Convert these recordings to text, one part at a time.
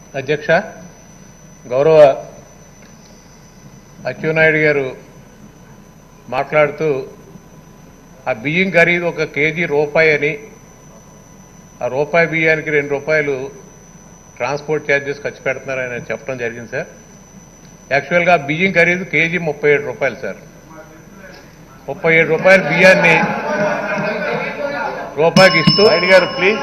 అధ్యక్ష గౌరవ అచ్చెన్నాయుడు గారు మాట్లాడుతూ ఆ బియ్యం ఖరీదు ఒక కేజీ రూపాయి అని ఆ రూపాయి బియ్యానికి రెండు రూపాయలు ట్రాన్స్పోర్ట్ ఛార్జెస్ ఖర్చు పెడుతున్నారని ఆయన చెప్పడం జరిగింది సార్ యాక్చువల్గా ఆ బియ్యం ఖరీదు కేజీ ముప్పై ఏడు రూపాయలు సార్ ముప్పై ఏడు రూపాయల బియ్యాన్ని రూపాయికి ఇస్తూ Naidu garu please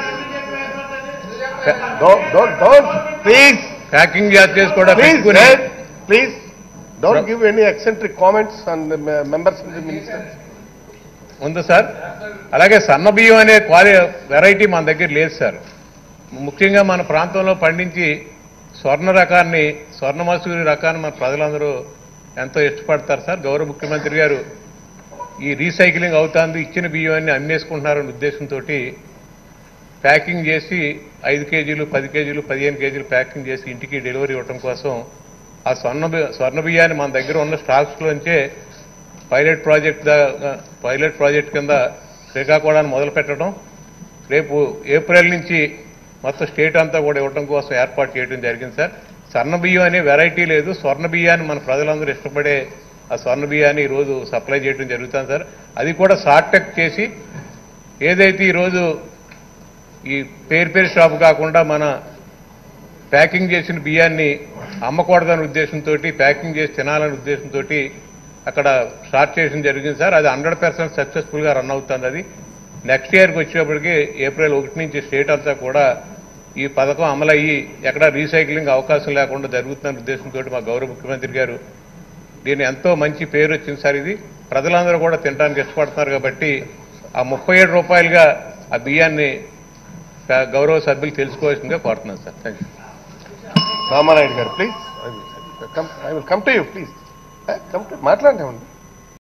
don't don't please packing charges కూడా ప్లీజ్ పెట్టుకుని please don't give any eccentric comments on members of the minister ఉంది సార్ అలాగే సన్న బియ్యం అనే క్వాలి వెరైటీ మన దగ్గర లేదు సార్ ముఖ్యంగా మన ప్రాంతంలో పండించి స్వర్ణ రకాన్ని స్వర్ణమసూరి రకాన్ని మన ప్రజలందరూ ఎంతో ఇష్టపడతారు సార్ గౌరవ ముఖ్యమంత్రి గారు ఈ రీసైక్లింగ్ అవుతుంది ఇచ్చిన బియ్యాన్ని అమ్మేసుకుంటున్నారనే ఉద్దేశంతో ప్యాకింగ్ చేసి ఐదు కేజీలు పది కేజీలు పదిహేను కేజీలు ప్యాకింగ్ చేసి ఇంటికి డెలివరీ ఇవ్వడం కోసం ఆ స్వర్ణ బి- స్వర్ణ బియ్యాన్ని మన దగ్గర ఉన్న స్టాక్స్లోంచే పైలట్ ప్రాజెక్ట్ దా- పైలట్ ప్రాజెక్ట్ కింద శ్రీకాకుళాన్ని మొదలు పెట్టడం రేపు ఏప్రిల్ నుంచి మొత్తం స్టేట్ అంతా కూడా ఇవ్వడం కోసం ఏర్పాటు చేయడం జరిగింది సార్ స్వర్ణ బియ్యం అనే వెరైటీ లేదు స్వర్ణ బియ్యాన్ని మన ప్రజలందరూ ఇష్టపడే ఆ స్వర్ణ బియ్యాన్ని ఈరోజు సప్లై చేయడం జరుగుతుంది సార్ అది కూడా షార్టెక్ చేసి ఏదైతే ఈరోజు ఈ పేరు పేరు షాప్ కాకుండా మన ప్యాకింగ్ చేసిన బియ్యాన్ని అమ్మకూడదనే ఉద్దేశంతో ప్యాకింగ్ చేసి తినాలనే ఉద్దేశంతో అక్కడ స్టార్ట్ చేయడం జరిగింది సార్ అది హండ్రెడ్ పర్సెంట్ సక్సెస్ఫుల్గా రన్ అవుతుంది అది నెక్స్ట్ ఇయర్కి వచ్చేప్పటికి ఏప్రిల్ ఒకటి నుంచి స్టేట్ అంతా కూడా ఈ పథకం అమలయ్యి ఎక్కడ రీసైక్లింగ్ అవకాశం లేకుండా జరుగుతున్న ఉద్దేశంతో మా గౌరవ ముఖ్యమంత్రి గారు దీని ఎంతో మంచి పేరు వచ్చింది సార్ ఇది ప్రజలందరూ కూడా తినడానికి ఇష్టపడుతున్నారు కాబట్టి ఆ ముప్పై ఏడు రూపాయలుగా ఆ బియ్యాన్ని ఆ, గౌరవ సభ్యులు తెలుసుకోవాల్సిందిగా కోరుతున్నాను sir thank you Ramanaidu garu please I will come to you please come to మాట్లాడండి